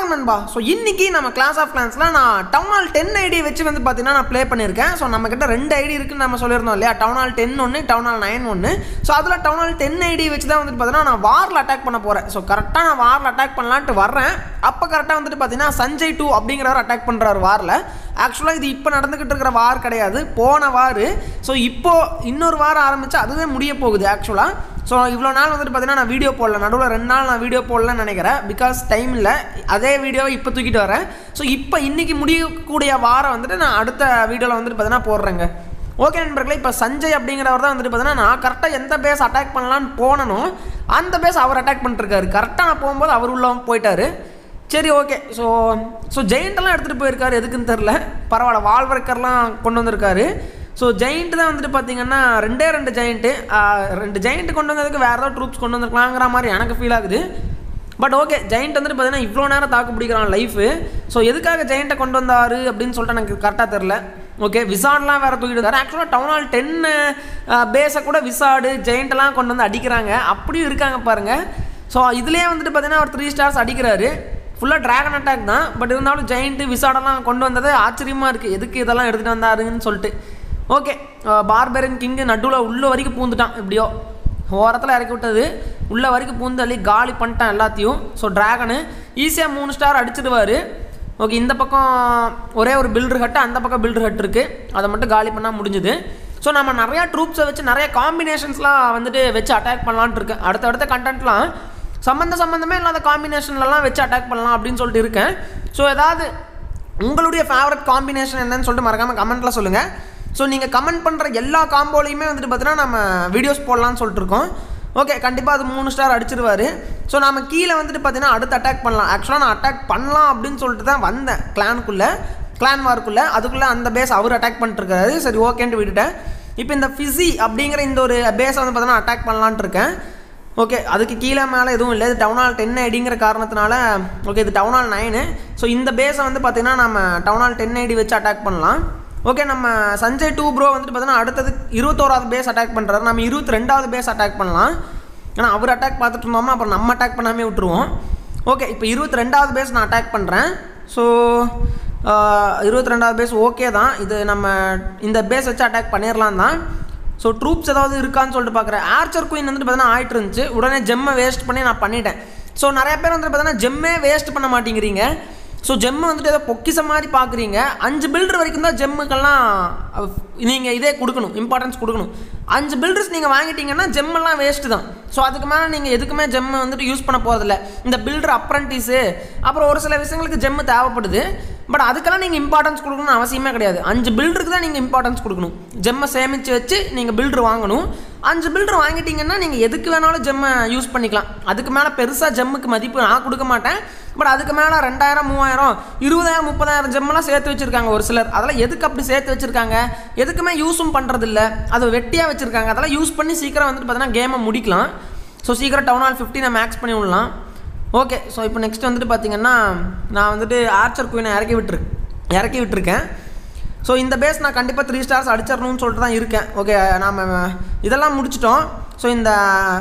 வணக்கம் நண்பா ஸோ இன்னைக்கு நம்ம கிளாஸ் ஆஃப் கிளான்ஸில் நான் டவுன் ஹால் டென் ஐடி வச்சு வந்து பார்த்தீங்கன்னா நான் ப்ளே பண்ணியிருக்கேன் ஸோ நம்ம கிட்ட ரெண்டு ஐடி இருக்குன்னு நம்ம சொல்லியிருந்தோம் இல்லையா டவுன் ஹால் டென் ஒன்று டவுன் ஹால் நைன் ஒன்று ஸோ அதில் டவுன் ஹால் டென் ஐடி வச்சு தான் வந்துட்டு பார்த்தீங்கன்னா நான் வாரில் அட்டாக் பண்ண போகிறேன் ஸோ கரெக்டாக நான் வாரில் அட்டாக் பண்ணலான்ட்டு வர்றேன் அப்போ கரெக்டாக வந்துட்டு பார்த்தீங்கன்னா சஞ்சய் டூ அப்படிங்கிறவர் அட்டாக் பண்ணுறாரு வாரில் ஆக்சுவலாக இது இப்போ நடந்துக்கிட்டு இருக்கிற வார் கிடையாது போன வார் ஸோ இப்போ இன்னொரு வாரம் ஆரம்பிச்சு அதுவே முடிய போகுது ஆக்சுவலாக ஸோ இவ்வளோ நாள் வந்துட்டு பார்த்தீங்கன்னா நான் வீடியோ போடல நடுவில் ரெண்டு நாள் நான் வீடியோ போடலன்னு நினைக்கிறேன் பிகாஸ் டைம் இல்லை அதே வீடியோவை இப்போ தூக்கிட்டு வரேன் ஸோ இப்போ இன்றைக்கி முடியக்கூடிய வாரம் வந்துட்டு நான் அடுத்த வீடியோவில் வந்துட்டு பார்த்தீங்கன்னா போடுறேங்க ஓகே நண்பர்களே இப்போ சஞ்சய் அப்படிங்கிறவர் தான் வந்துட்டு பார்த்தீங்கன்னா நான் கரெக்டாக எந்த பேஸ் அட்டாக் பண்ணலான்னு போனனோ அந்த பேஸ் அவர் அட்டாக் பண்ணிருக்காரு கரெக்டாக நான் போகும்போது அவர் உள்ள போயிட்டாரு சரி ஓகே ஸோ ஸோ ஜெயிண்டெல்லாம் எடுத்துகிட்டு போயிருக்காரு எதுக்குன்னு தெரில பரவாயில்ல வால்வர்க்கர்லாம் கொண்டு வந்திருக்காரு ஸோ ஜெயிண்ட் தான் வந்துட்டு பார்த்தீங்கன்னா ரெண்டே ரெண்டு ஜெயிண்ட்டு ரெண்டு ஜெயிண்ட் கொண்டு வந்ததுக்கு வேறு ஏதாவது ட்ரூப்ஸ் கொண்டு வந்திருக்கலாங்கிற மாதிரி எனக்கு ஃபீல் ஆகுது பட் ஓகே ஜெயிண்ட் வந்துட்டு பார்த்தீங்கன்னா இவ்வளோ நேரம் தாக்கு பிடிக்கிறான் லைஃபு ஸோ எதுக்காக ஜெயிண்ட்டை கொண்டு வந்தார் அப்படின்னு சொல்லிட்டு எனக்கு கரெக்டாக தெரில ஓகே விசாட்லாம் வேறு தூக்கிட்டு வந்தார் ஆக்சுவலாக டவுன் ஹால் டென்னு பேஸை கூட விசாடு ஜெயிண்ட்டெல்லாம் கொண்டு வந்து அடிக்கிறாங்க அப்படியும் இருக்காங்க பாருங்கள் ஸோ இதுலேயே வந்துட்டு பார்த்தீங்கன்னா ஒரு த்ரீ ஸ்டார்ஸ் அடிக்கிறாரு ஃபுல்லாக ட்ராகன் அட்டாக் தான் பட் இருந்தாலும் ஜெயிண்ட்டு விசாடெல்லாம் கொண்டு வந்தது ஆச்சரியமாக இருக்குது எதுக்கு இதெல்லாம் எடுத்துகிட்டு வந்தாருன்னு சொல்லிட்டு ஓகே பார்பரன் கிங்கு நடுவில் உள்ள வரைக்கும் பூந்துட்டான் எப்படியோ ஓரத்தில் இறக்கி விட்டது உள்ள வரைக்கும் பூந்து அள்ளி காலி பண்ணிட்டான் எல்லாத்தையும் ஸோ ட்ராகனு ஈஸியாக மூணு ஸ்டார் அடிச்சிடுவார் ஓகே இந்த பக்கம் ஒரே ஒரு பில்டர் ஹட்டு அந்த பக்கம் பில்டர் ஹட் இருக்குது அதை மட்டும் காலி பண்ணால் முடிஞ்சுது ஸோ நம்ம நிறையா ட்ரூப்ஸை வச்சு நிறைய காம்பினேஷன்ஸ்லாம் வந்துட்டு வச்சு அட்டாக் பண்ணலான்ட்டு இருக்கேன் அடுத்தடுத்த கண்டென்ட்லாம் சம்மந்த சம்மந்தமே இல்லாத காம்பினேஷன்லலாம் வச்சு அட்டாக் பண்ணலாம் அப்படின்னு சொல்லிட்டு இருக்கேன் ஸோ ஏதாவது உங்களுடைய ஃபேவரட் காம்பினேஷன் என்னன்னு சொல்லிட்டு மறக்காமல் கமெண்ட்டில் சொல்லுங்கள் ஸோ நீங்கள் கமெண்ட் பண்ணுற எல்லா காம்போலையுமே வந்துட்டு பார்த்தீங்கன்னா நம்ம வீடியோஸ் போடலான்னு சொல்லிட்டு இருக்கோம் ஓகே கண்டிப்பாக அது மூணு ஸ்டார் அடிச்சிருவாரு ஸோ நம்ம கீழே வந்துட்டு பார்த்தீங்கன்னா அடுத்து அட்டாக் பண்ணலாம் ஆக்சுவலாக நான் அட்டாக் பண்ணலாம் அப்படின்னு சொல்லிட்டு தான் வந்தேன் கிளானுக்குள்ளே கிளான் வார்க்குள்ளே அதுக்குள்ளே அந்த பேஸ் அவர் அட்டாக் பண்ணிட்டுருக்காரு சரி ஓகேன்ட்டு விட்டுட்டேன் இப்போ இந்த ஃபிஸி அப்படிங்கிற இந்த ஒரு பேஸை வந்து பார்த்தீங்கன்னா அட்டாக் பண்ணலான்ட்டு இருக்கேன் ஓகே அதுக்கு கீழே மேலே எதுவும் இல்லை இது டவுன் ஹால் டென் ஐடிங்கிற காரணத்தினால ஓகே இது டவுன் ஹால் நைனு ஸோ இந்த பேஸை வந்து பார்த்திங்கன்னா நம்ம டவுன் ஹால் டென் ஐடி வச்சு அட்டாக் பண்ணலாம் ஓகே நம்ம சஞ்சய் டூ ப்ரோ வந்துட்டு பார்த்தீங்கன்னா அடுத்தது இருபத்தோராவது பேஸ் அட்டாக் பண்ணுறாரு நம்ம இருபத்தி ரெண்டாவது பேஸ் அட்டாக் பண்ணலாம் ஏன்னா அவர் அட்டாக் பார்த்துட்டு இருந்தோம்னா அப்புறம் நம்ம அட்டாக் பண்ணாமே விட்டுருவோம் ஓகே இப்போ இருபத்தி ரெண்டாவது பேஸ் நான் அட்டாக் பண்ணுறேன் ஸோ இருபத்தி ரெண்டாவது பேஸ் ஓகே தான் இது நம்ம இந்த பேஸ் வச்சு அட்டாக் பண்ணிடலாம் தான் ஸோ ட்ரூப்ஸ் ஏதாவது இருக்கான்னு சொல்லிட்டு பார்க்குறேன் ஆர்ச்சர் குயின் வந்துட்டு பார்த்தீங்கன்னா ஆயிட்டு இருந்துச்சு உடனே ஜெம்மை வேஸ்ட் பண்ணி நான் பண்ணிட்டேன் ஸோ நிறைய பேர் வந்துட்டு பார்த்தீங்கன்னா ஜெம்மே வேஸ்ட் பண்ண மாட்டேங்கிறீங்க ஸோ ஜெம்மை வந்துட்டு ஏதோ பொக்கிச மாதிரி பார்க்குறீங்க அஞ்சு பில்டர் வரைக்கும் தான் ஜெம்முக்கெல்லாம் நீங்கள் இதே கொடுக்கணும் இம்பார்ட்டன்ஸ் கொடுக்கணும் அஞ்சு பில்டர்ஸ் நீங்கள் வாங்கிட்டீங்கன்னா ஜெம்மெல்லாம் வேஸ்ட்டு தான் ஸோ அதுக்கு மேலே நீங்கள் எதுக்குமே ஜெம்மை வந்துட்டு யூஸ் பண்ண போகிறதில்ல இந்த பில்டர் அப்ரண்டிஸு அப்புறம் ஒரு சில விஷயங்களுக்கு ஜெம்மு தேவைப்படுது பட் அதுக்கெல்லாம் நீங்கள் இம்பார்ட்டன்ஸ் கொடுக்கணும்னு அவசியமே கிடையாது அஞ்சு பில்டருக்கு தான் நீங்கள் இம்பார்ட்டன்ஸ் கொடுக்கணும் ஜெம்மை சேமித்து வச்சு நீங்கள் பில்டர் வாங்கணும் அஞ்சு பில்டர் வாங்கிட்டீங்கன்னா நீங்கள் எதுக்கு வேணாலும் ஜெம்மை யூஸ் பண்ணிக்கலாம் அதுக்கு மேலே பெருசாக ஜெம்முக்கு மதிப்பு நான் கொடுக்க மாட்டேன் பட் அதுக்கு மேலே ரெண்டாயிரம் மூவாயிரம் இருபதாயிரம் முப்பதாயிரம் ஜெம்மெல்லாம் சேர்த்து வச்சுருக்காங்க ஒரு சிலர் அதெல்லாம் எதுக்கு அப்படி சேர்த்து வச்சுருக்காங்க எதுக்குமே யூஸும் பண்ணுறதில்ல அது வெட்டியாக வச்சுருக்காங்க அதெல்லாம் யூஸ் பண்ணி சீக்கிரம் வந்துட்டு பார்த்தீங்கன்னா கேமை முடிக்கலாம் ஸோ சீக்கிரம் டவுன் ஹால் ஃபிஃப்டி நான் மேக்ஸ் பண்ணி விடலாம் ஓகே ஸோ இப்போ நெக்ஸ்ட் வந்துட்டு பார்த்தீங்கன்னா நான் வந்துட்டு ஆர்ச்சர் குயினை இறக்கி விட்டுரு இறக்கி விட்டுருக்கேன் ஸோ இந்த பேஸ் நான் கண்டிப்பாக த்ரீ ஸ்டார்ஸ் அடிச்சிடணும்னு சொல்லிட்டு தான் இருக்கேன் ஓகே நாம் இதெல்லாம் முடிச்சிட்டோம் ஸோ இந்த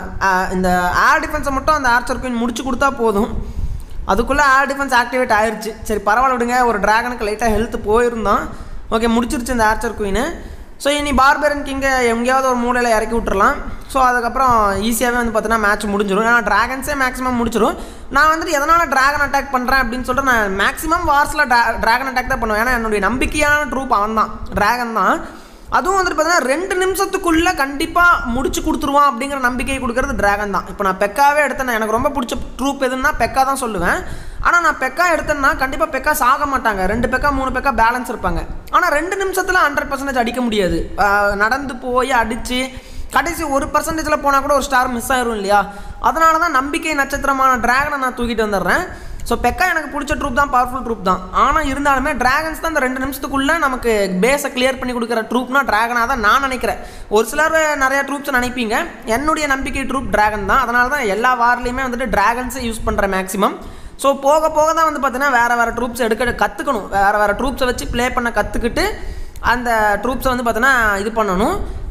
இந்த ஏர் டிஃபென்ஸை மட்டும் அந்த ஆர்ச்சர் குயின் முடிச்சு கொடுத்தா போதும் அதுக்குள்ளே ஏர் டிஃபென்ஸ் ஆக்டிவேட் ஆயிடுச்சு சரி பரவாயில்ல விடுங்க ஒரு ட்ராகனுக்கு லைட்டாக ஹெல்த் போயிருந்தோம் ஓகே முடிச்சிருச்சு இந்த ஆர்ச்சர் குயின் ஸோ இனி பார்பரன் கிங்கை எங்கேயாவது ஒரு மூலையில் இறக்கி விட்டுறலாம் ஸோ அதுக்கப்புறம் ஈஸியாகவே வந்து பார்த்தீங்கன்னா மேட்ச் முடிஞ்சிடும் ஏன்னா ட்ராகன்ஸே மேக்ஸிமம் முடிச்சிடும் நான் வந்துட்டு எதனால் ட்ராகன் அட்டாக் பண்ணுறேன் அப்படின்னு சொல்லிட்டு நான் மேக்ஸிமம் வார்ஸில் ட்ரா ட்ராகன் அட்டாக் தான் பண்ணுவேன் ஏன்னா என்னுடைய நம்பிக்கையான ட்ரூப் அவன் தான் ட்ராகன் தான் அதுவும் வந்துட்டு பார்த்தீங்கன்னா ரெண்டு நிமிஷத்துக்குள்ளே கண்டிப்பாக முடிச்சு கொடுத்துருவான் அப்படிங்கிற நம்பிக்கை கொடுக்குறது ட்ராகன் தான் இப்போ நான் பெக்காவே எடுத்தேன் எனக்கு ரொம்ப பிடிச்ச ட்ரூப் எதுன்னா பெக்கா தான் சொல்லுவேன் ஆனால் நான் பெக்கா எடுத்தேன்னா கண்டிப்பாக பெக்கா சாக மாட்டாங்க ரெண்டு பெக்கா மூணு பெக்கா பேலன்ஸ் இருப்பாங்க ஆனால் ரெண்டு நிமிஷத்தில் ஹண்ட்ரட் பர்சன்டேஜ் அடிக்க முடியாது நடந்து போய் அடித்து கடைசி ஒரு பர்சன்டேஜில் போனால் கூட ஒரு ஸ்டார் மிஸ் ஆயிரும் இல்லையா அதனால தான் நம்பிக்கை நட்சத்திரமான ட்ராகனை நான் தூக்கிட்டு வந்துடுறேன் ஸோ பெக்கா எனக்கு பிடிச்ச ட்ரூப் தான் பவர்ஃபுல் ட்ரூப் தான் ஆனால் இருந்தாலுமே ட்ராகன்ஸ் தான் இந்த ரெண்டு நிமிஷத்துக்குள்ளே நமக்கு பேஸை கிளியர் பண்ணி கொடுக்குற ட்ரூப்னா ட்ராகனாக தான் நான் நினைக்கிறேன் ஒரு சிலர் நிறையா ட்ரூப்ஸ் நினைப்பீங்க என்னுடைய நம்பிக்கை ட்ரூப் ட்ராகன் தான் அதனால தான் எல்லா வார்லேயுமே வந்துட்டு ட்ராகன்ஸை யூஸ் பண்ணுறேன் மேக்ஸிமம் ஸோ போக போக தான் வந்து பார்த்தீங்கன்னா வேறு வேறு ட்ரூப்ஸ் எடுக்க கற்றுக்கணும் வேறு வேறு ட்ரூப்ஸை வச்சு ப்ளே பண்ண கற்றுக்கிட்டு அந்த ட்ரூப்ஸை வந்து பார்த்தீங்கன்னா இது பண்ணணும்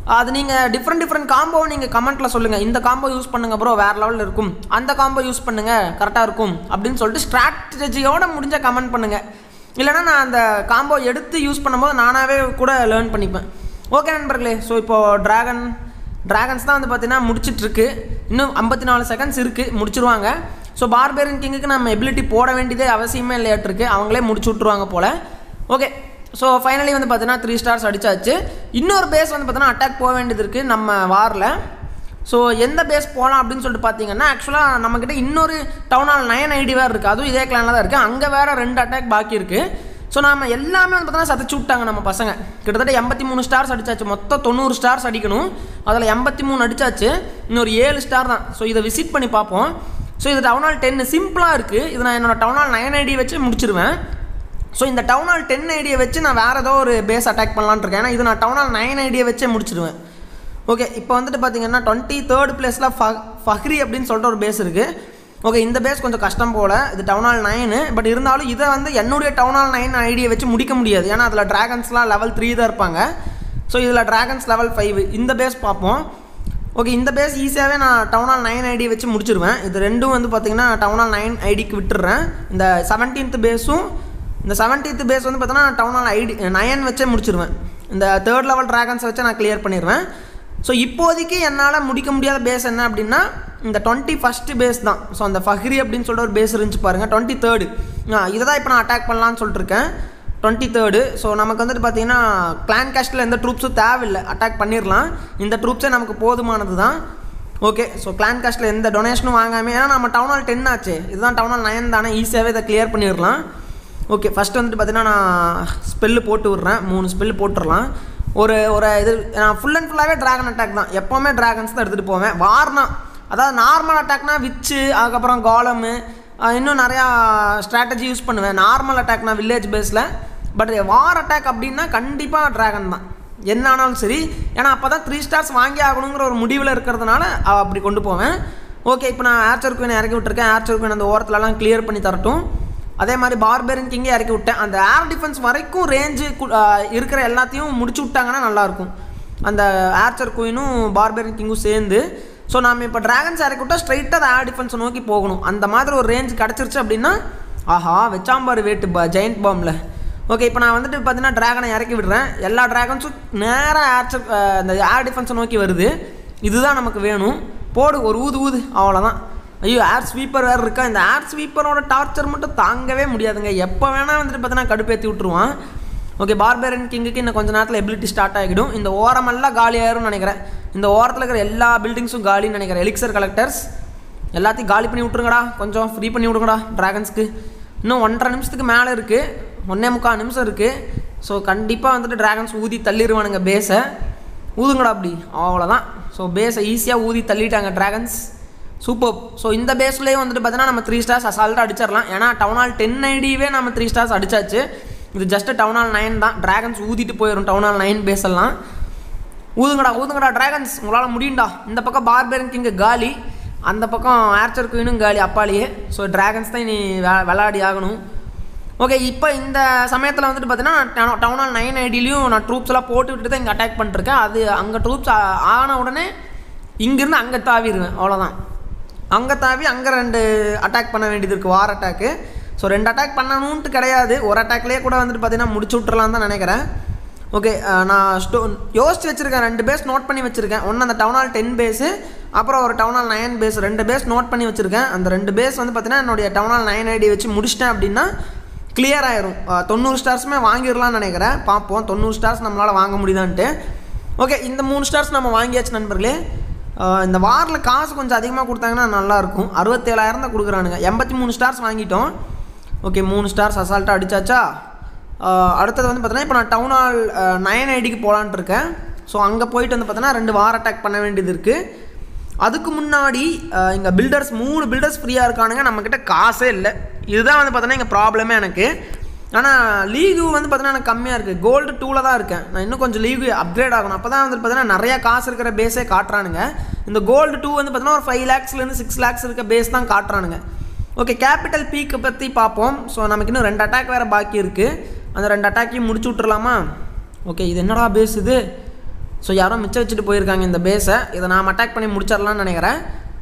அது நீங்கள் டிஃப்ரெண்ட் டிஃப்ரெண்ட் காம்போ நீங்கள் கமெண்ட்டில் சொல்லுங்கள் இந்த காம்போ யூஸ் பண்ணுங்க ப்ரோ வேறு லெவலில் இருக்கும் அந்த காம்போ யூஸ் பண்ணுங்கள் கரெக்டாக இருக்கும் அப்படின்னு சொல்லிட்டு ஸ்ட்ராட்டஜியோட முடிஞ்ச கமெண்ட் பண்ணுங்கள் இல்லைனா நான் அந்த காம்போ எடுத்து யூஸ் பண்ணும்போது நானாகவே கூட லேர்ன் பண்ணிப்பேன் ஓகே நண்பர்களே ஸோ இப்போது ட்ராகன் ட்ராகன்ஸ் தான் வந்து பார்த்தீங்கன்னா முடிச்சிட்ருக்கு இன்னும் ஐம்பத்தி நாலு செகண்ட்ஸ் இருக்குது முடிச்சிருவாங்க ஸோ பார்பேரியன் கிங்குக்கு நம்ம எபிலிட்டி போட வேண்டியதே அவசியமே இல்லையாட்டிருக்கு அவங்களே முடிச்சு விட்ருவாங்க போல் ஓகே ஸோ ஃபைனலி வந்து பார்த்தீங்கன்னா த்ரீ ஸ்டார்ஸ் அடிச்சாச்சு இன்னொரு பேஸ் வந்து பார்த்தீங்கன்னா அட்டாக் போக வேண்டியது இருக்குது நம்ம வாரில் ஸோ எந்த பேஸ் போகலாம் அப்படின்னு சொல்லிட்டு பார்த்தீங்கன்னா ஆக்சுவலாக நம்மக்கிட்ட இன்னொரு டவுன் ஹால் நயன் ஐடி வேறு இருக்குது அதுவும் இதே கிளானில் தான் இருக்குது அங்கே வேறு ரெண்டு அட்டாக் பாக்கி இருக்குது ஸோ நம்ம எல்லாமே வந்து பார்த்தீங்கன்னா சதைச்சு விட்டாங்க நம்ம பசங்க கிட்டத்தட்ட எண்பத்தி மூணு ஸ்டார்ஸ் அடிச்சாச்சு மொத்தம் தொண்ணூறு ஸ்டார்ஸ் அடிக்கணும் அதில் எண்பத்தி மூணு அடிச்சாச்சு இன்னொரு ஏழு ஸ்டார் தான் ஸோ இதை விசிட் பண்ணி பார்ப்போம் ஸோ இது டவுன் ஹால் டென் சிம்பிளாக இருக்குது இது நான் என்னோட டவுன் ஹால் நைன் ஐடி வச்சு முடிச்சிருவேன் ஸோ இந்த டவுன் ஹால் டென் ஐடியை வச்சு நான் வேறு ஏதோ ஒரு பேஸ் அட்டாக் பண்ணலான்னு இருக்கேன் ஏன்னா இது நான் டவுன் ஹால் நைன் ஐடியை வச்சே முடிச்சிடுவேன் ஓகே இப்போ வந்துட்டு பார்த்தீங்கன்னா டுவெண்ட்டி தேர்ட் பிளேஸில் ஃப ஃபஹ்ரி அப்படின்னு சொல்லிட்டு ஒரு பேஸ் இருக்குது ஓகே இந்த பேஸ் கொஞ்சம் கஷ்டம் போல் இது டவுன் ஹால் நைனு பட் இருந்தாலும் இதை வந்து என்னுடைய டவுன் ஹால் நைன் ஐடியை வச்சு முடிக்க முடியாது ஏன்னா அதில் ட்ராகன்ஸ்லாம் லெவல் த்ரீ தான் இருப்பாங்க ஸோ இதில் ட்ராகன்ஸ் லெவல் ஃபைவ் இந்த பேஸ் பார்ப்போம் ஓகே இந்த பேஸ் ஈஸியாகவே நான் டவுன் ஹால் நைன் ஐடி வச்சு முடிச்சிருவேன் இது ரெண்டும் வந்து பார்த்தீங்கன்னா டவுன் ஹால் நைன் ஐடிக்கு விட்டுறேன் இந்த செவன்டீன்த் பேஸும் இந்த செவன்டீன்த் பேஸ் வந்து பார்த்தோன்னா டவுன் ஹால் ஐடி நயன் வச்சே முடிச்சிருவேன் இந்த தேர்ட் லெவல் ட்ராகன்ஸை வச்சு நான் கிளியர் பண்ணிடுவேன் ஸோ இப்போதைக்கு என்னால் முடிக்க முடியாத பேஸ் என்ன அப்படின்னா இந்த டுவெண்ட்டி ஃபஸ்ட்டு பேஸ் தான் ஸோ அந்த ஃபஹ்ரி அப்படின்னு சொல்லிட்டு ஒரு பேஸ் இருந்துச்சு பாருங்கள் டுவெண்ட்டி தேர்டு இதை தான் இப்போ நான் அட்டாக் பண்ணலான்னு சொல்லிட்டு இருக்கேன் டுவெண்ட்டி தேர்டு ஸோ நமக்கு வந்துட்டு பார்த்தீங்கன்னா கிளான் கேஸ்ட்டில் எந்த ட்ரூப்ஸும் தேவையில்லை அட்டாக் பண்ணிடலாம் இந்த ட்ரூப்ஸே நமக்கு போதுமானது தான் ஓகே ஸோ கிளான் காஸ்ட்டில் எந்த டொனேஷனும் வாங்காமல் ஏன்னா நம்ம டவுன் ஹால் டென் ஆச்சு இதுதான் டவுன் ஹால் நைன் தானே ஈஸியாகவே இதை கிளியர் பண்ணிடலாம் ஓகே ஃபஸ்ட்டு வந்துட்டு பார்த்தீங்கன்னா நான் ஸ்பெல்லு போட்டு விட்றேன் மூணு ஸ்பெல்லு போட்டுடலாம் ஒரு ஒரு இது நான் ஃபுல் அண்ட் ஃபுல்லாகவே ட்ராகன் அட்டாக் தான் எப்போவுமே ட்ராகன்ஸ் தான் எடுத்துகிட்டு போவேன் வார்னா அதாவது நார்மல் அட்டாக்னா விச்சு அதுக்கப்புறம் காலமு இன்னும் நிறையா ஸ்ட்ராட்டஜி யூஸ் பண்ணுவேன் நார்மல் அட்டாக்னா வில்லேஜ் பேஸில் பட் வார் அட்டாக் அப்படின்னா கண்டிப்பாக ட்ராகன் தான் என்ன ஆனாலும் சரி ஏன்னா அப்போ தான் த்ரீ ஸ்டார்ஸ் வாங்கி ஆகணுங்கிற ஒரு முடிவில் இருக்கிறதுனால அ- அப்படி கொண்டு போவேன் ஓகே இப்போ நான் ஆர்ச்சர் குயின் இறக்கி விட்டுருக்கேன் ஆர்ச்சர் குயின் அந்த ஓரத்துலலாம் கிளியர் பண்ணி தரட்டும் அதே மாதிரி பார்பெரின் கிங்கே இறக்கி விட்டேன் அந்த ஏர் டிஃபென்ஸ் வரைக்கும் ரேஞ்சு இருக்கிற எல்லாத்தையும் முடிச்சு விட்டாங்கன்னா நல்லாயிருக்கும் அந்த ஆர்ச்சர் குயினும் பார்பெரின் கிங்கும் சேர்ந்து ஸோ நாம் இப்போ டிராகன்ஸ் இறக்கி விட்டால் ஸ்ட்ரைட்டாக அந்த ஏர் டிஃபென்ஸை நோக்கி போகணும் அந்த மாதிரி ஒரு ரேஞ்ச் கிடச்சிருச்சு அப்படின்னா ஆஹா வெச்சாம்பார் வேட்டு பா ஜெயிண்ட் பாம்பில் ஓகே இப்போ நான் வந்துட்டு பார்த்தீங்கன்னா ட்ராகனை இறக்கி விடுறேன் எல்லா ட்ராகன்ஸும் நேராக ஆர்ச்சர் அந்த ஏர் டிஃபென்ஸை நோக்கி வருது இதுதான் நமக்கு வேணும் போடு ஒரு ஊது ஊது அவ்வளோதான் ஐயோ ஏர் ஸ்வீப்பர் வேறு இருக்கா இந்த ஏர் ஸ்வீப்பரோட டார்ச்சர் மட்டும் தாங்கவே முடியாதுங்க எப்போ வேணால் வந்துட்டு பார்த்தீங்கன்னா கடுப்பேற்றி விட்ருவான் ஓகே பார்பேரன் கிங்குக்கு இன்னும் கொஞ்ச நேரத்தில் எபிலிட்டி ஸ்டார்ட் ஆகிடும் இந்த ஓரமெல்லாம் காலி ஆயிரும்னு நினைக்கிறேன் இந்த ஓரத்தில் இருக்கிற எல்லா பில்டிங்ஸும் காலின்னு நினைக்கிறேன் எலிக்சர் கலெக்டர்ஸ் எல்லாத்தையும் காலி பண்ணி விட்ருங்கடா கொஞ்சம் ஃப்ரீ பண்ணி விடுங்கடா ட்ராகன்ஸ்க்கு இன்னும் ஒன்றரை நிமிஷத்துக்கு மேலே இருக்குது ஒன்றே முக்கால் நிமிஷம் இருக்குது ஸோ கண்டிப்பாக வந்துட்டு ட்ராகன்ஸ் ஊதி தள்ளிடுவானுங்க பேஸை ஊதுங்கடா அப்படி அவ்வளோதான் ஸோ பேஸை ஈஸியாக ஊதி தள்ளிட்டாங்க ட்ராகன்ஸ் சூப்பர் ஸோ இந்த பேஸ்லேயே வந்துட்டு பார்த்தீங்கன்னா நம்ம த்ரீ ஸ்டார்ஸ் அசால்ட்டாக அடிச்சிடலாம் ஏன்னா டவுன் ஹால் டென் ஐடியே நம்ம த்ரீ ஸ்டார்ஸ் அடிச்சாச்சு இது ஜஸ்ட் டவுன் ஹால் நைன் தான் ட்ராகன்ஸ் ஊதிட்டு போயிடும் டவுன் ஹால் நைன் பேஸ் எல்லாம் ஊதுங்கடா ஊதுங்கடா டிராகன்ஸ் உங்களால் முடியும்டா இந்த பக்கம் பார்பேரன் கிங்கு காலி அந்த பக்கம் ஆர்ச்சர் குயினும் காலி அப்பாலேயே ஸோ டிராகன்ஸ் தான் இனி வெ- விளையாடி ஆகணும் ஓகே இப்போ இந்த சமயத்தில் வந்துட்டு பார்த்தீங்கன்னா டவுன் ஹால் நைன் ஐடிலையும் நான் ட்ரூப்ஸ் எல்லாம் போட்டு விட்டு தான் இங்கே அட்டாக் பண்ணிருக்கேன் அது அங்கே ட்ரூப்ஸ் ஆன உடனே இங்கேருந்து அங்கே தாவிடுவேன் அவ்வளோதான் அங்கே தாவி அங்கே ரெண்டு அட்டாக் பண்ண வேண்டியது இருக்குது வார் அட்டாக்கு ஸோ ரெண்டு அட்டாக் பண்ணணுன்ட்டு கிடையாது ஒரு அட்டாக்லேயே கூட வந்துட்டு பார்த்தீங்கன்னா முடிச்சு விட்றலாம் தான் நினைக்கிறேன் ஓகே நான் ஸ்டோ யோசிச்சு வச்சுருக்கேன் ரெண்டு பேஸ் நோட் பண்ணி வச்சுருக்கேன் ஒன்று அந்த டவுன் ஹால் டென் பேஸு அப்புறம் ஒரு டவுன் ஹால் நைன் பேஸ் ரெண்டு பேஸ் நோட் பண்ணி வச்சுருக்கேன் அந்த ரெண்டு பேஸ் வந்து பார்த்தீங்கன்னா என்னுடைய டவுன் ஹால் நைன் ஐடி வச்சு முடிச்சிட்டேன் அப்படின்னா கிளியர் ஆயிரும் அஹ், தொண்ணூறு ஸ்டார்ஸுமே வாங்கிடலாம்னு நினைக்கிறேன் பார்ப்போம் தொண்ணூறு ஸ்டார்ஸ் நம்மளால் வாங்க முடியுதான்ட்டு ஓகே இந்த மூணு ஸ்டார்ஸ் நம்ம வாங்கியாச்சு நண்பர்களே அஹ், இந்த வாரில் காசு கொஞ்சம் அதிகமாக கொடுத்தாங்கன்னா நல்லாயிருக்கும் அறுபத்தேழாயிரம் தான் கொடுக்குறானுங்க எண்பத்தி மூணு ஸ்டார்ஸ் வாங்கிட்டோம் ஓகே மூணு ஸ்டார்ஸ் அசால்ட்டாக அடிச்சாச்சா அஹ், அடுத்தது வந்து பார்த்தீங்கன்னா இப்போ நான் டவுன் ஹால் நயன் ஐடிக்கு போகலான்ட்டு இருக்கேன் ஸோ அங்கே போயிட்டு வந்து பார்த்தீங்கன்னா ரெண்டு வார் அட்டாக் பண்ண வேண்டியது இருக்குது அதுக்கு முன்னாடி இங்கே பில்டர்ஸ் மூணு பில்டர்ஸ் ஃப்ரீயாக இருக்கானுங்க நம்மக்கிட்ட காசே இல்லை இதுதான் வந்து பார்த்தோன்னா இங்கே ப்ராப்ளமே எனக்கு ஆனால் லீகு வந்து பார்த்தீங்கன்னா எனக்கு கம்மியாக இருக்குது கோல்டு டூவில் தான் இருக்கேன் நான் இன்னும் கொஞ்சம் லீகு அப்கிரேட் ஆகணும் அப்போ தான் வந்து பார்த்தீங்கன்னா நிறையா காசு இருக்கிற பேஸே காட்டுறானுங்க இந்த கோல்டு டூ வந்து பார்த்தீங்கன்னா ஒரு ஃபைவ் லேக்ஸ்லேருந்து சிக்ஸ் லேக்ஸ் இருக்க பேஸ் தான் காட்டுறானுங்க ஓகே கேபிட்டல் பீக்கை பற்றி பார்ப்போம் ஸோ நமக்கு இன்னும் ரெண்டு அட்டாக் வேறு பாக்கி இருக்குது அந்த ரெண்டு அட்டாக்கையும் முடிச்சு விட்றலாமா ஓகே இது என்னடா பேஸ் இது ஸோ யாரோ மிச்சம் வச்சுட்டு போயிருக்காங்க இந்த பேஸை இதை நாம் அட்டாக் பண்ணி முடிச்சிடலாம்னு நினைக்கிறேன்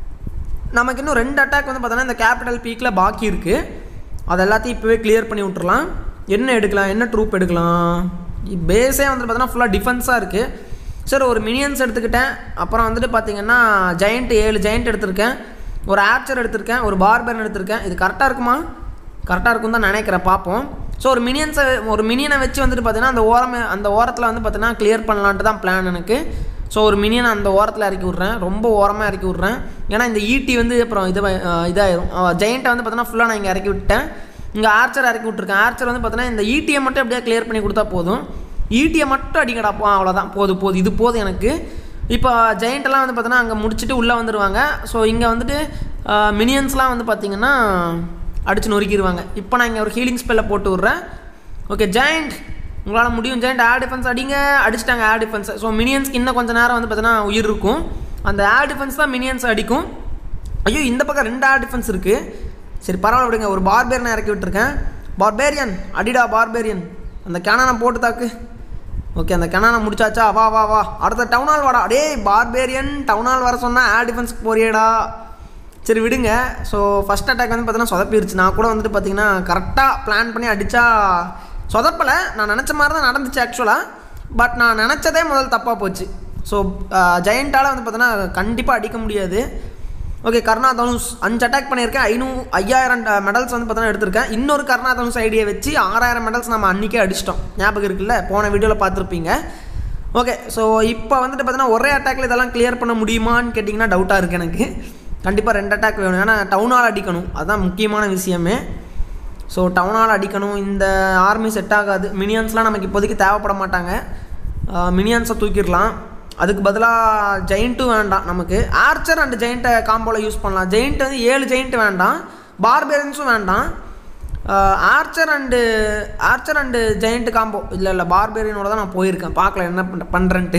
நமக்கு இன்னும் ரெண்டு அட்டாக் வந்து பார்த்தோன்னா இந்த கேபிட்டல் பீக்கில் பாக்கி இருக்குது அது எல்லாத்தையும் இப்போவே கிளியர் பண்ணி விட்டுறலாம் என்ன எடுக்கலாம் என்ன ட்ரூப் எடுக்கலாம் பேஸே வந்து பார்த்தோன்னா ஃபுல்லாக டிஃபென்ஸாக இருக்குது சரி ஒரு மினியன்ஸ் எடுத்துக்கிட்டேன் அப்புறம் வந்துட்டு பார்த்தீங்கன்னா ஜெயண்ட் ஏழு ஜெயண்ட் எடுத்திருக்கேன் ஒரு ஆர்ச்சர் எடுத்திருக்கேன் ஒரு பார்பர்ன் எடுத்திருக்கேன் இது கரெக்டாக இருக்குமா கரெக்டாக இருக்கும் தான் நினைக்கிறேன் பார்ப்போம் ஸோ ஒரு மினியன்ஸை ஒரு மினியனை வச்சு வந்துட்டு பார்த்தீங்கன்னா அந்த ஓரம் அந்த ஓரத்தில் வந்து பார்த்தீங்கன்னா கிளியர் பண்ணலான்ட்டு தான் பிளான் எனக்கு ஸோ ஒரு மினியனை அந்த ஓரத்தில் இறக்கி விட்றேன் ரொம்ப ஓரமாக இறக்கி விட்றேன் ஏன்னா இந்த ஈட்டி வந்து அப்புறம் இது இதாயிரும் ஜெயிண்ட்டை வந்து பார்த்தீங்கன்னா ஃபுல்லாக நான் இங்கே இறக்கி விட்டேன் இங்கே ஆர்ச்சர் இறக்கி விட்ருக்கேன் ஆர்ச்சர் வந்து பார்த்தீங்கன்னா இந்த ஈட்டியை மட்டும் எப்படியா கிளியர் பண்ணி கொடுத்தா போதும் ஈட்டியை மட்டும் அடிக்கடா போ அவ்வளோதான் போதும் போதும் இது போதும் எனக்கு இப்போ ஜெயிண்ட்டெல்லாம் வந்து பார்த்தீங்கன்னா அங்கே முடிச்சுட்டு உள்ளே வந்துடுவாங்க ஸோ இங்கே வந்துட்டு மினியன்ஸ்லாம் வந்து பார்த்தீங்கன்னா அடிச்சு நொறுக்கிடுவாங்க இப்போ நான் இங்கே ஒரு ஹீலிங் ஸ்பெல்லை போட்டு விட்றேன் ஓகே ஜெயிண்ட் உங்களால் முடியும் ஜெயிண்ட் ஏர் டிஃபென்ஸ் அடிங்க அடிச்சிட்டாங்க ஏர் டிஃபென்ஸ் ஸோ மினியன்ஸ்க்கு இன்னும் கொஞ்சம் நேரம் வந்து பார்த்தீங்கன்னா உயிர் இருக்கும் அந்த ஏர் டிஃபென்ஸ் தான் மினியன்ஸ் அடிக்கும் ஐயோ இந்த பக்கம் ரெண்டு ஏர் டிஃபென்ஸ் இருக்குது சரி பரவாயில்ல விடுங்க ஒரு பார்பேரியனை இறக்கி விட்டுருக்கேன் பார்பேரியன் அடிடா பார்பேரியன் அந்த கேனானை போட்டு தாக்கு ஓகே அந்த கெனானை முடிச்சாச்சா வா வா வா அடுத்த டவுனால் வாடா டேய் பார்பேரியன் டவுனால் வர சொன்னால் ஏர் டிஃபென்ஸ்க்கு போறியேடா சரி விடுங்க ஸோ ஃபஸ்ட் அட்டாக் வந்து பார்த்தீங்கன்னா சொதப்பிருச்சு நான் கூட வந்துட்டு பார்த்தீங்கன்னா கரெக்டாக பிளான் பண்ணி அடித்தா சொதப்பலை நான் நினச்ச மாதிரி தான் நடந்துச்சு ஆக்சுவலாக பட் நான் நினச்சதே முதல் தப்பாக போச்சு ஸோ ஜெயண்ட்டால் வந்து பார்த்தீங்கன்னா கண்டிப்பாக அடிக்க முடியாது ஓகே கர்ணா தனுஷ் அஞ்சு அட்டாக் பண்ணியிருக்கேன் ஐநூ ஐயாயிரம் மெடல்ஸ் வந்து பார்த்தீங்கன்னா எடுத்திருக்கேன் இன்னொரு கர்ணா தனுஷ் ஐடியை வச்சு ஆறாயிரம் மெடல்ஸ் நம்ம அன்றைக்கே அடிச்சிட்டோம் ஞாபகம் இருக்குல்ல போன வீடியோவில் பார்த்துருப்பீங்க ஓகே ஸோ இப்போ வந்துட்டு பார்த்தீங்கன்னா ஒரே அட்டாக்ல இதெல்லாம் கிளியர் பண்ண முடியுமான்னு கேட்டிங்கன்னா டவுட்டாக இருக்குது எனக்கு கண்டிப்பாக ரெண்டு அட்டாக் வேணும் ஏன்னா டவுனால் அடிக்கணும் அதுதான் முக்கியமான விஷயமே ஸோ டவுனால் அடிக்கணும் இந்த ஆர்மி செட் ஆகாது மினியன்ஸ்லாம் நமக்கு இப்போதைக்கு தேவைப்பட மாட்டாங்க மினியன்ஸை தூக்கிடலாம் அதுக்கு பதிலாக ஜெயிண்ட்டும் வேண்டாம் நமக்கு ஆர்ச்சர் அண்ட் ஜெயிண்ட்டை காம்போவில் யூஸ் பண்ணலாம் ஜெயிண்ட் வந்து ஏழு ஜெயிண்ட் வேண்டாம் பார்பேரன்ஸும் வேண்டாம் archer and archer and giant combo இல்லை இல்லை பார்பேரியனோட தான் நான் போயிருக்கேன் பார்க்கல என்ன பண்ண பண்ணுறேன்ட்டு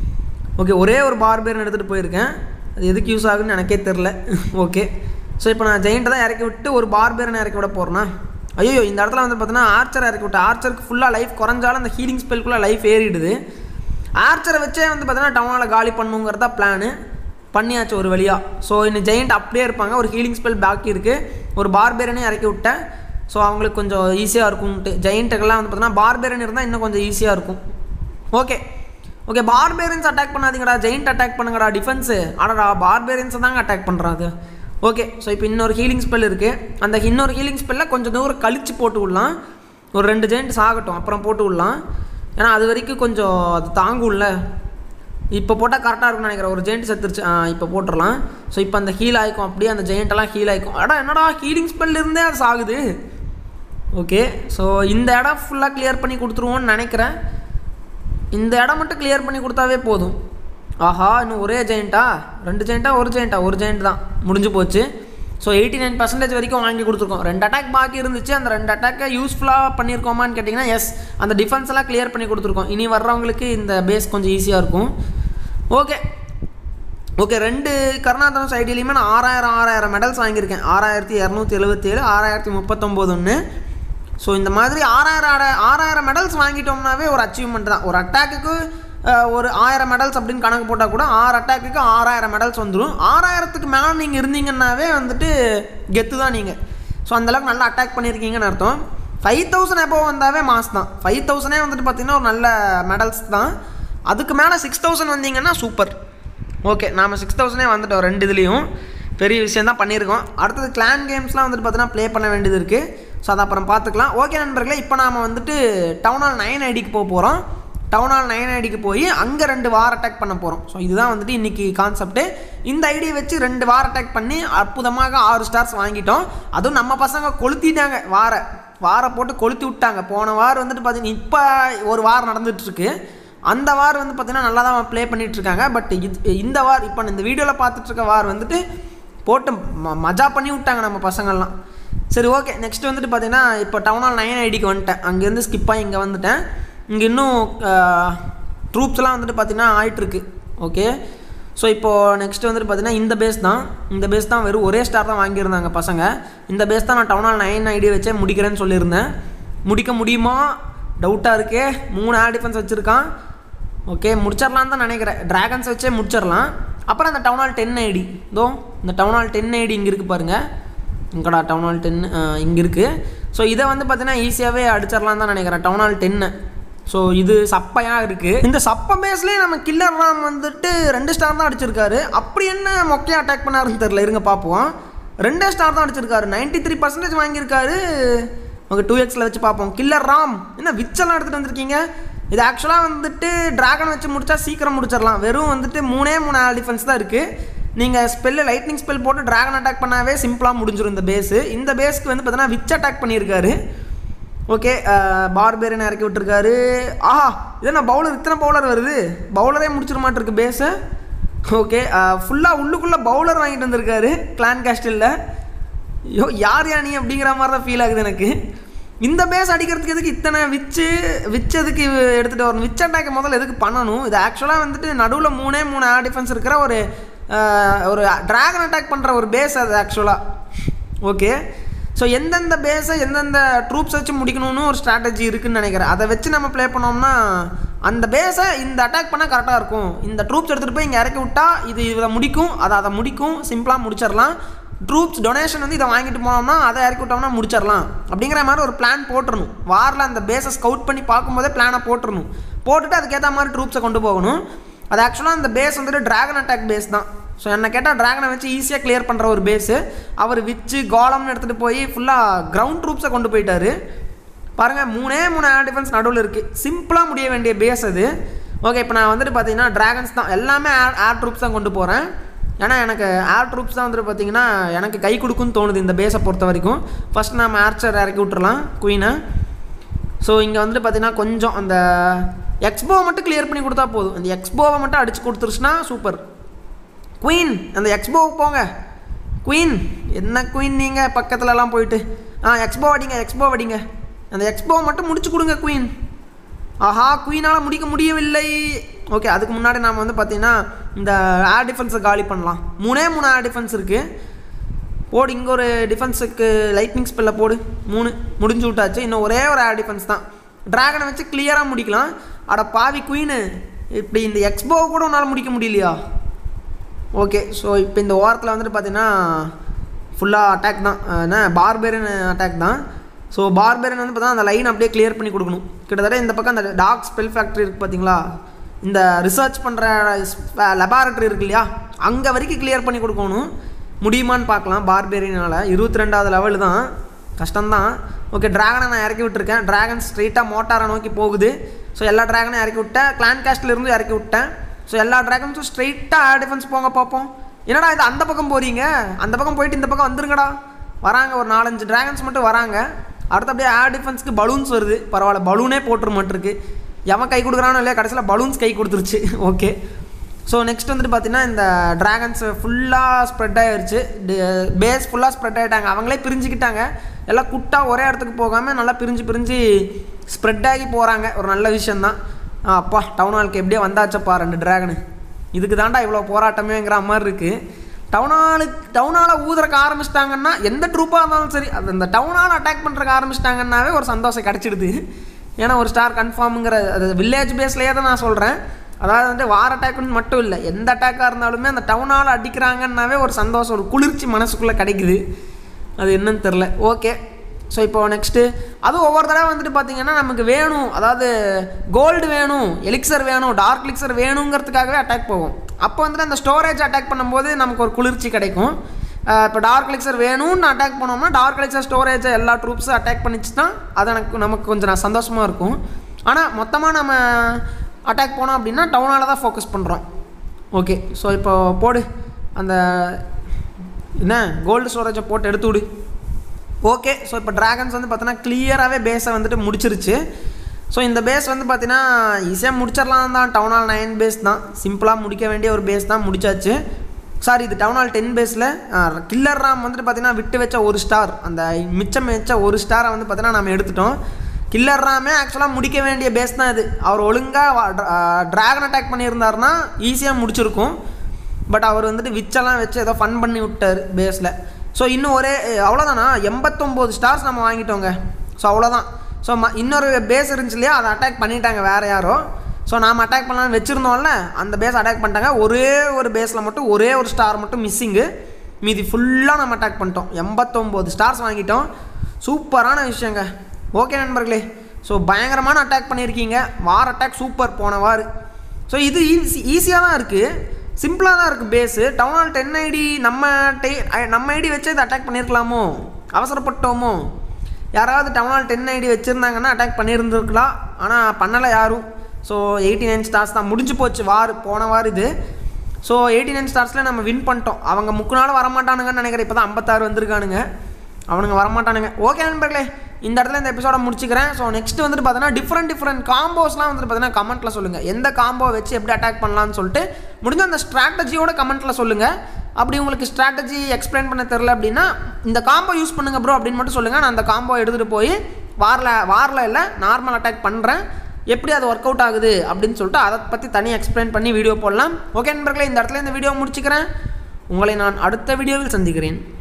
ஓகே ஒரே ஒரு பார்பேரியன் எடுத்துகிட்டு போயிருக்கேன் அது எதுக்கு யூஸ் ஆகுன்னு எனக்கே தெரில ஓகே ஸோ இப்போ நான் ஜெயிண்ட்டை தான் இறக்கி விட்டு ஒரு பார்பேரியனை இறக்கி விட போகிறேன்னா ஐயோ இந்த இடத்துல வந்து பார்த்தீங்கன்னா ஆர்ச்சர் இறக்கி விட்டு ஆர்ச்சருக்கு ஃபுல்லாக லைஃப் குறைஞ்சாலும் அந்த ஹீலிங் ஸ்பெல்குள்ளே லைஃப் ஏறிடுது ஆர்ச்சரை வச்சே வந்து பார்த்தீங்கன்னா டவுனால் காலி பண்ணுங்கிறதா பிளானு பண்ணியாச்சு ஒரு வழியாக ஸோ இன்னும் ஜெயிண்ட் அப்படியே இருப்பாங்க ஒரு ஹீலிங் ஸ்பெல் பாக்கி இருக்குது ஒரு பார்பேரனையும் இறக்கி விட்டேன் ஸோ அவங்களுக்கு கொஞ்சம் ஈஸியாக இருக்கும்ட்டு ஜெயிண்ட்டுக்கெல்லாம் வந்து பார்த்தீங்கன்னா பார்பேரன் இருந்தால் இன்னும் கொஞ்சம் ஈஸியாக இருக்கும் ஓகே ஓகே பார்பேரியன்ஸ் அட்டாக் பண்ணாதீங்கடா ஜெயிண்ட் அட்டாக் பண்ணுங்கடா டிஃபென்ஸு ஆடா பார்பேரியன்ஸை தாங்க அட்டாக் பண்ணுறாது ஓகே ஸோ இப்போ இன்னொரு ஹீலிங் ஸ்பெல் இருக்குது அந்த இன்னொரு ஹீலிங் ஸ்பெல்லில் கொஞ்சம் தூரம் கழித்து போட்டு விடலாம் ஒரு ரெண்டு ஜெயிண்ட் சாகட்டும் அப்புறம் போட்டு விடலாம் ஏன்னா அது வரைக்கும் கொஞ்சம் அது தாங்கும்ல இப்போ போட்டால் கரெக்டாக இருக்கும்னு நினைக்கிறேன் ஒரு ஜெயிண்ட் செத்துருச்சு ஆ இப்போ போட்டுடலாம் ஸோ இப்போ அந்த ஹீல் ஆகிக்கும் அப்படியே அந்த ஜெயிண்ட்டெல்லாம் ஹீல் ஆகிக்கும் அடா என்னடா ஹீலிங் ஸ்பெல் இருந்தே அது சாகுது ஓகே ஸோ இந்த இடம் ஃபுல்லாக கிளியர் பண்ணி கொடுத்துருவோன்னு நினைக்கிறேன் இந்த இடம் மட்டும் கிளியர் பண்ணி கொடுத்தாவே போதும் ஆஹா இன்னும் ஒரே ஜெயிண்ட்டா ரெண்டு ஜெயிண்ட்டா ஒரு ஜெயிண்ட்டா ஒரு ஜெயிண்ட் தான் முடிஞ்சு போச்சு ஸோ எயிட்டி நைன் பர்சன்டேஜ் வரைக்கும் வாங்கி கொடுத்துருக்கோம் ரெண்டு அட்டாக் பாக்கி இருந்துச்சு அந்த ரெண்டு அட்டாக்கை யூஸ்ஃபுல்லாக பண்ணியிருக்கோமான்னு கேட்டிங்கன்னா எஸ் அந்த டிஃபென்ஸ் எல்லாம் கிளியர் பண்ணி கொடுத்துருக்கோம் இனி வர்றவங்களுக்கு இந்த பேஸ் கொஞ்சம் ஈஸியாக இருக்கும் ஓகே ஓகே ரெண்டு கருணாதனம் சைடிலையுமே நான் ஆறாயிரம் ஆறாயிரம் மெடல்ஸ் வாங்கியிருக்கேன் ஆறாயிரத்தி இரநூத்தி எழுபத்தேழு ஆறாயிரத்தி முப்பத்தொம்போது ஒன்று ஸோ இந்த மாதிரி ஆறாயிரம் ஆற- ஆறாயிரம் மெடல்ஸ் வாங்கிட்டோம்னாவே ஒரு அச்சீவ்மெண்ட் தான் ஒரு அட்டாக்குக்கு ஒரு ஆயிரம் மெடல்ஸ் அப்படின்னு கணக்கு போட்டால் கூட ஆறு அட்டாக்குக்கு ஆறாயிரம் மெடல்ஸ் வந்துடும் ஆறாயிரத்துக்கு மேலே நீங்கள் இருந்தீங்கன்னாவே வந்துட்டு கெத்து தான் நீங்கள் ஸோ அந்தளவுக்கு நல்லா அட்டாக் பண்ணியிருக்கீங்கன்னு அர்த்தம் ஃபைவ் தௌசண்ட் எப்போ வந்தாவே மாஸ் தான் ஃபைவ் தௌசண்டே வந்துட்டு பார்த்தீங்கன்னா ஒரு நல்ல மெடல்ஸ் தான் அதுக்கு மேலே சிக்ஸ் தௌசண்ட் வந்தீங்கன்னா சூப்பர் ஓகே நாம் சிக்ஸ் தௌசண்டே வந்துட்டோம் ரெண்டு இதுலேயும் பெரிய விஷயம் தான் பண்ணியிருக்கோம் அடுத்தது கிளான் கேம்ஸ்லாம் வந்துட்டு பார்த்தீங்கன்னா ப்ளே பண்ண வேண்டியது இருக்குது ஸோ அதை அப்புறம் பார்த்துக்கலாம் ஓகே நண்பர்களே இப்போ நாம் வந்துட்டு டவுன் ஹால் நைன் ஐடிக்கு போக போகிறோம் டவுன் ஹால் நைன் ஐடிக்கு போய் அங்கே ரெண்டு வார் அட்டாக் பண்ண போகிறோம் ஸோ இதுதான் வந்துட்டு இன்றைக்கி கான்செப்ட்டு இந்த ஐடியை வச்சு ரெண்டு வார் அட்டாக் பண்ணி அற்புதமாக ஆறு ஸ்டார்ஸ் வாங்கிட்டோம் அதுவும் நம்ம பசங்க கொளுத்திட்டாங்க வார வார போட்டு கொளுத்தி விட்டாங்க போன வார் வந்துட்டு பார்த்தீங்கன்னா இப்போ ஒரு வார் நடந்துகிட்ருக்கு அந்த வார் வந்து பார்த்தீங்கன்னா நல்லா தான் ப்ளே பண்ணிட்டு இருக்காங்க பட் இது இந்த வார் இப்போ இந்த வீடியோவில் பார்த்துட்டு இருக்க வார் வந்துட்டு போட்டு ம மஜா பண்ணி விட்டாங்க நம்ம பசங்கள்லாம் சரி ஓகே நெக்ஸ்ட் வந்துட்டு பார்த்தீங்கன்னா இப்போ டவுன் ஹால் நைன் ஐடிக்கு வந்துட்டேன் அங்கேருந்து ஸ்கிப் ஆகி இங்கே வந்துட்டேன் இங்கே இன்னும் ட்ரூப்ஸ்லாம் வந்துட்டு பார்த்தீங்கன்னா ஆயிட்டுருக்கு ஓகே ஸோ இப்போது நெக்ஸ்ட் வந்துட்டு பார்த்தீங்கன்னா இந்த பேஸ் தான் இந்த பேஸ் தான் வெறும் ஒரே ஸ்டார் தான் வாங்கியிருந்தாங்க பசங்க இந்த பேஸ் தான் நான் டவுன் ஹால் நைன் ஐடி வச்சே முடிக்கிறேன்னு சொல்லியிருந்தேன் முடிக்க முடியுமா டவுட்டாக இருக்கே மூணு ஏர் டிஃபென்ஸ் வச்சுருக்கான் ஓகே முடிச்சிடலான்னு தான் நினைக்கிறேன் ட்ராகன்ஸ் வச்சே முடிச்சிடலாம் அப்புறம் அந்த டவுன் ஹால் டென் ஐடி இதோ இந்த டவுன் ஹால் டென் ஐடி இங்கே இருக்குது பாருங்கள் இங்கடா டவுன் ஹால் டென் இங்கே இருக்குது ஸோ இதை வந்து பார்த்தீங்கன்னா ஈஸியாகவே அடிச்சிடலாம் தான் நினைக்கிறேன் டவுன் ஹால் டென்னு ஸோ இது சப்பையாக இருக்குது இந்த சப்ப பேஸ்லேயே நம்ம கில்லர் ராம் வந்துட்டு ரெண்டு ஸ்டார் தான் அடிச்சிருக்காரு அப்படி என்ன மொக்கையாக அட்டாக் பண்ணாருன்னு தெரில இருங்க பார்ப்போம் ரெண்டே ஸ்டார் தான் அடிச்சிருக்காரு 93% த்ரீ பர்சன்டேஜ் வாங்கியிருக்காரு உங்க டூ எக்ஸில் வச்சு பார்ப்போம் கில்லர் ராம் என்ன விச்செல்லாம் எடுத்துகிட்டு வந்திருக்கீங்க இது ஆக்சுவலாக வந்துட்டு டிராகன் வச்சு முடிச்சா சீக்கிரம் முடிச்சிடலாம் வெறும் வந்துட்டு மூணே மூணு டிஃபென்ஸ் தான் இருக்குது நீங்கள் ஸ்பெல்லு லைட்னிங் ஸ்பெல் போட்டு டிராகன் அட்டாக் பண்ணாவே சிம்பிளாக முடிஞ்சிடும் இந்த பேஸு இந்த பேஸ்க்கு வந்து பார்த்தீங்கன்னா விச் அட்டாக் பண்ணியிருக்காரு ஓகே பார்பேரன் இறக்கி விட்டுருக்காரு ஆஹா இது என்ன பவுலர் இத்தனை பவுலர் வருது பவுலரே முடிச்சிட மாட்டிருக்கு பேஸை ஓகே ஃபுல்லாக உள்ளுக்குள்ளே பவுலர் வாங்கிட்டு வந்திருக்காரு கிளான் கேஸ்டில் ஐயோ யார் யா நீ அப்படிங்கிற மாதிரி தான் ஃபீல் ஆகுது எனக்கு இந்த பேஸ் அடிக்கிறதுக்கு எதுக்கு இத்தனை விச்சு விச் எதுக்கு எடுத்துகிட்டு வரணும் விச் அட்டாக் முதல்ல எதுக்கு பண்ணணும் இது ஆக்சுவலாக வந்துட்டு நடுவில் மூணே மூணு ஏர் டிஃபென்ஸ் இருக்கிற ஒரு ஆஹ், ஒரு ட்ராகன் அட்டாக் பண்ணுற ஒரு பேஸ் அது ஆக்சுவலாக ஓகே ஸோ எந்தெந்த பேஸை எந்தெந்த ட்ரூப்ஸ் வச்சு முடிக்கணும்னு ஒரு ஸ்ட்ராட்டஜி இருக்குன்னு நினைக்கிறேன் அதை வச்சு நம்ம ப்ளே பண்ணோம்னா அந்த பேஸை இந்த அட்டாக் பண்ணால் கரெக்டாக இருக்கும் இந்த ட்ரூப்ஸ் எடுத்துகிட்டு போய் இங்கே இறக்கி விட்டா இது இதை முடிக்கும் அதை அதை முடிக்கும் சிம்பிளாக முடிச்சிடலாம் ட்ரூப்ஸ் டொனேஷன் வந்து இதை வாங்கிட்டு போனோம்னா அதை இறக்கி விட்டோம்னா முடிச்சிடலாம் அப்படிங்கிற மாதிரி ஒரு பிளான் போட்டுறணும் வாரில் அந்த பேஸை ஸ்கவுட் பண்ணி பார்க்கும்போதே பிளானை போட்டுறணும் போட்டுட்டு அதுக்கேற்ற மாதிரி ட்ரூப்ஸை கொண்டு போகணும் அது ஆக்சுவலாக அந்த பேஸ் வந்துட்டு டிராகன் அட்டாக் பேஸ் தான் ஸோ என்ன கேட்டால் டிராகனை வச்சு ஈஸியாக கிளியர் பண்ணுற ஒரு பேஸு அவர் விச்சு கோலம்னு எடுத்துகிட்டு போய் ஃபுல்லாக கிரவுண்ட் ட்ரூப்ஸை கொண்டு போயிட்டாரு பாருங்கள் மூணே மூணு ஏர் டிஃபென்ஸ் நடுவில் இருக்குது சிம்பிளாக முடிய வேண்டிய பேஸ் அது ஓகே இப்போ நான் வந்துட்டு பார்த்தீங்கன்னா டிராகன்ஸ் தான் எல்லாமே ஏர் ஏர் ட்ரூப்ஸ் தான் கொண்டு போகிறேன் ஏன்னா எனக்கு ஏர் ட்ரூப்ஸ் தான் வந்துட்டு பார்த்தீங்கன்னா எனக்கு கை கொடுக்குன்னு தோணுது இந்த பேஸை பொறுத்த வரைக்கும் ஃபஸ்ட் நம்ம ஆர்ச்சர் இறக்கி விட்டுறலாம் குயினை ஸோ இங்கே வந்துட்டு பார்த்தீங்கன்னா கொஞ்சம் அந்த எக்ஸ்போவை மட்டும் கிளியர் பண்ணி கொடுத்தா போதும் அந்த எக்ஸ்போவை மட்டும் அடிச்சு கொடுத்துருச்சுன்னா சூப்பர் குயின் அந்த எக்ஸ்போவுக்கு போங்க குயின் என்ன குயின் நீங்கள் பக்கத்துலலாம் போயிட்டு ஆ எக்ஸ்போ அடிங்க எக்ஸ்போ அடிங்க அந்த எக்ஸ்போவை மட்டும் முடிச்சு கொடுங்க குயின் ஆஹா குயினால் முடிக்க முடியவில்லை ஓகே அதுக்கு முன்னாடி நாம் வந்து பார்த்தீங்கன்னா இந்த ஏர் டிஃபென்ஸை காலி பண்ணலாம் மூணே மூணு ஏர் டிஃபென்ஸ் இருக்குது போடு இங்கே ஒரு டிஃபென்ஸுக்கு லைட்னிங் ஸ்பெல்ல போடு மூணு முடிஞ்சு விட்டாச்சு இன்னும் ஒரே ஒரு ஏர் டிஃபென்ஸ் தான் ட்ராகனை வச்சு கிளியராக முடிக்கலாம் அட பாவி குயினு இப்படி இந்த எக்ஸ்போவை கூட உன்னால் முடிக்க முடியலையா ஓகே ஸோ இப்போ இந்த ஓரத்தில் வந்துட்டு பார்த்தீங்கன்னா ஃபுல்லாக அட்டாக் தான் அஹ் என்ன பார்பேரியன் அட்டாக் தான் ஸோ பார்பேரியன் வந்து பார்த்தா அந்த லைன் அப்படியே கிளியர் பண்ணி கொடுக்கணும் கிட்டத்தட்ட இந்த பக்கம் அந்த டாக் ஸ்பெல் ஃபேக்ட்ரி இருக்குது பார்த்தீங்களா இந்த ரிசர்ச் பண்ணுற லெபார்ட்டரி இருக்கு இல்லையா அங்கே வரைக்கும் கிளியர் பண்ணி கொடுக்கணும் முடியுமான்னு பார்க்கலாம் பார்பேரியனால் இருபத்தி ரெண்டாவது லெவல் தான் கஷ்டம்தான் ஓகே டிராகனை நான் இறக்கி விட்டுருக்கேன் டிராகன் ஸ்ட்ரெயிட்டாக மோட்டாரை நோக்கி போகுது ஸோ எல்லா டிராகனையும் இறக்கி விட்டேன் கிளான் காஸ்ட்ல இருந்து இறக்கி விட்டேன் ஸோ எல்லா டிராகன்ஸும் ஸ்ட்ரெயிட்டாக ஏர் டிஃபென்ஸ் போங்க பார்ப்போம் என்னடா இது அந்த பக்கம் போறீங்க அந்த பக்கம் போயிட்டு இந்த பக்கம் வந்துருங்கடா வராங்க ஒரு நாலஞ்சு டிராகன்ஸ் மட்டும் வராங்க அடுத்து அப்படியே ஏர் டிஃபென்ஸ்க்கு பலூன்ஸ் வருது பரவாயில்ல பலூனே போட்டுரு மாட்டிருக்கு எவன் கை கொடுக்குறானோ இல்லையா கடைசியில் பலூன்ஸ் கை கொடுத்துருச்சு ஓகே ஸோ நெக்ஸ்ட் வந்துட்டு பார்த்தீங்கன்னா இந்த டிராகன்ஸ் ஃபுல்லாக ஸ்ப்ரெட் ஆகிருச்சு பேஸ் ஃபுல்லாக ஸ்ப்ரெட் ஆகிட்டாங்க அவங்களே பிரிஞ்சுக்கிட்டாங்க எல்லாம் குட்டா ஒரே இடத்துக்கு போகாமல் நல்லா பிரிஞ்சு பிரிஞ்சு ஸ்ப்ரெட் ஆகி போகிறாங்க ஒரு நல்ல விஷயந்தான் ஆ, அப்பா டவுன் ஹாலுக்கு எப்படியே வந்தாச்சப்பா ரெண்டு டிராகனு இதுக்கு தாண்டா இவ்வளோ போராட்டமேங்கிற மாதிரி இருக்குது டவுன் ஹாலுக்கு டவுன் ஹாலை ஊதுறக்க ஆரம்பிச்சிட்டாங்கன்னா எந்த ட்ரூப்பாக இருந்தாலும் சரி அது அந்த டவுன் ஹால் அட்டாக் பண்ணுறக்கு ஆரம்பிச்சிட்டாங்கன்னாவே ஒரு சந்தோஷம் கிடச்சிடுது ஏன்னா ஒரு ஸ்டார் கன்ஃபார்முங்கிற அது வில்லேஜ் பேஸ்லேயே தான் நான் சொல்கிறேன் அதாவது வந்து வார் அட்டாக்னு மட்டும் இல்லை எந்த அட்டாக்காக இருந்தாலுமே அந்த டவுன் ஹால் அடிக்கிறாங்கன்னாவே ஒரு சந்தோஷம் ஒரு குளிர்ச்சி மனசுக்குள்ளே கிடைக்குது அது என்னன்னு தெரில ஓகே ஸோ இப்போ நெக்ஸ்ட்டு அதுவும் ஒவ்வொரு தடவை வந்துட்டு பார்த்தீங்கன்னா நமக்கு வேணும் அதாவது கோல்டு வேணும் எலிக்சர் வேணும் டார்க் எலிக்சர் வேணுங்கிறதுக்காகவே அட்டாக் போகும் அப்போ வந்துட்டு அந்த ஸ்டோரேஜ் அட்டாக் பண்ணும்போது நமக்கு ஒரு குளிர்ச்சி கிடைக்கும் அஹ் இப்போ டார்க் எலிக்சர் வேணும்னு அட்டாக் பண்ணோம்னா டார்க் எலிக்சர் ஸ்டோரேஜை எல்லா ட்ரூப்ஸும் அட்டாக் பண்ணிச்சுன்னா அது எனக்கு நமக்கு கொஞ்சம் நான் சந்தோஷமாக இருக்கும் ஆனால் மொத்தமாக நம்ம அட்டாக் போனோம் அப்படின்னா டவுனால் தான் ஃபோக்கஸ் பண்ணுறோம் ஓகே ஸோ இப்போ போடு அந்த என்ன கோல்டு ஸ்டோரேஜை போட்டு எடுத்து விடு ஓகே ஸோ இப்போ டிராகன்ஸ் வந்து பார்த்தீங்கன்னா கிளியராகவே பேஸை வந்துட்டு முடிச்சிருச்சு ஸோ இந்த பேஸ் வந்து பார்த்தீங்கன்னா ஈஸியாக முடிச்சிடலாம் தான் டவுன் ஹால் நைன் பேஸ் தான் சிம்பிளாக முடிக்க வேண்டிய ஒரு பேஸ் தான் முடிச்சாச்சு சாரி இது டவுன் ஹால் டென் பேஸில் கில்லர் ராம் வந்துட்டு பார்த்தீங்கன்னா விட்டு வச்ச ஒரு ஸ்டார் அந்த மிச்சம் வச்ச ஒரு ஸ்டாரை வந்து பார்த்தீங்கன்னா நம்ம எடுத்துட்டோம் கில்லர் ராமே ஆக்சுவலாக முடிக்க வேண்டிய பேஸ் தான் இது அவர் ஒழுங்காக ட்ராகன் அட்டாக் பண்ணியிருந்தாருன்னா ஈஸியாக முடிச்சிருக்கும் பட் அவர் வந்துட்டு விச்செல்லாம் வச்சு ஏதோ ஃபன் பண்ணி விட்டார் பேஸில் ஸோ இன்னும் ஒரே அவ்வளோதானா எண்பத்தொம்போது ஸ்டார்ஸ் நம்ம வாங்கிட்டோங்க ஸோ அவ்வளோதான் ஸோ ம இன்னொரு பேஸ் இருந்துச்சு இல்லையா அதை அட்டாக் பண்ணிட்டாங்க வேறு யாரோ ஸோ நாம் அட்டாக் பண்ணலாம்னு வச்சுருந்தோம்ல அந்த பேஸ் அட்டாக் பண்ணிட்டாங்க ஒரே ஒரு பேஸில் மட்டும் ஒரே ஒரு ஸ்டார் மட்டும் மிஸ்ஸிங்கு மீதி ஃபுல்லாக நம்ம அட்டாக் பண்ணிட்டோம் எண்பத்தொம்போது ஸ்டார்ஸ் வாங்கிட்டோம் சூப்பரான விஷயங்க ஓகே நண்பர்களே ஸோ பயங்கரமான அட்டாக் பண்ணியிருக்கீங்க வார் அட்டாக் சூப்பர் போன வார் ஸோ இது ஈஸி ஈஸியாக தான் இருக்குது சிம்பிளாக தான் இருக்குது base town hall ten ID நம்ம டே நம்ம ஐடி வச்சு இதை அட்டாக் பண்ணியிருக்கலாமோ அவசரப்பட்டோமோ யாராவது டவுன் ஹால் டென் ஐடி வச்சுருந்தாங்கன்னா அட்டாக் பண்ணியிருந்துருக்கலாம் ஆனால் பண்ணலை யாரும் ஸோ எயிட்டி நைன் ஸ்டார்ஸ் தான் முடிஞ்சு போச்சு வார் போன வார் இது ஸோ எயிட்டி நைன் ஸ்டார்ஸில் நம்ம வின் பண்ணிட்டோம் அவங்க முக்கு நாள் வரமாட்டானுங்கன்னு நினைக்கிறேன் இப்போ தான் ஐம்பத்தாறு வந்திருக்கானுங்க அவனுங்க வரமாட்டானுங்க ஓகே நண்பர்களே இந்த இடத்துல இந்த எபிசோட முடிச்சுக்கிறேன் ஸோ நெக்ஸ்ட் வந்துட்டு பார்த்தீங்கன்னா டிஃப்ரெண்ட் டிஃப்ரெண்ட் காம்போஸ்லாம் வந்துட்டு பார்த்தீங்கன்னா கமெண்ட்டில் சொல்லுங்கள் எந்த காம்போ வச்சு எப்படி அட்டாக் பண்ணலாம்னு சொல்லிட்டு முடிஞ்ச அந்த ஸ்ட்ராட்டஜியோட கமெண்ட்டில் சொல்லுங்கள் அப்படி உங்களுக்கு ஸ்ட்ராட்டஜி எக்ஸ்பிளைன் பண்ண தெரில அப்படின்னா இந்த காம்போ யூஸ் பண்ணுங்க ப்ரோ அப்படின்னு மட்டும் சொல்லுங்கள் நான் அந்த காம்போ எடுத்துகிட்டு போய் வாரில் வாரில் இல்லை நார்மல் அட்டாக் பண்ணுறேன் எப்படி அது ஒர்க் அவுட் ஆகுது அப்படின்னு சொல்லிட்டு அதை பற்றி தனியாக எக்ஸ்பிளைன் பண்ணி வீடியோ போடலாம் ஓகே நண்பர்களே இந்த இடத்துல இந்த வீடியோ முடிச்சுக்கிறேன் உங்களை நான் அடுத்த வீடியோவில் சந்திக்கிறேன்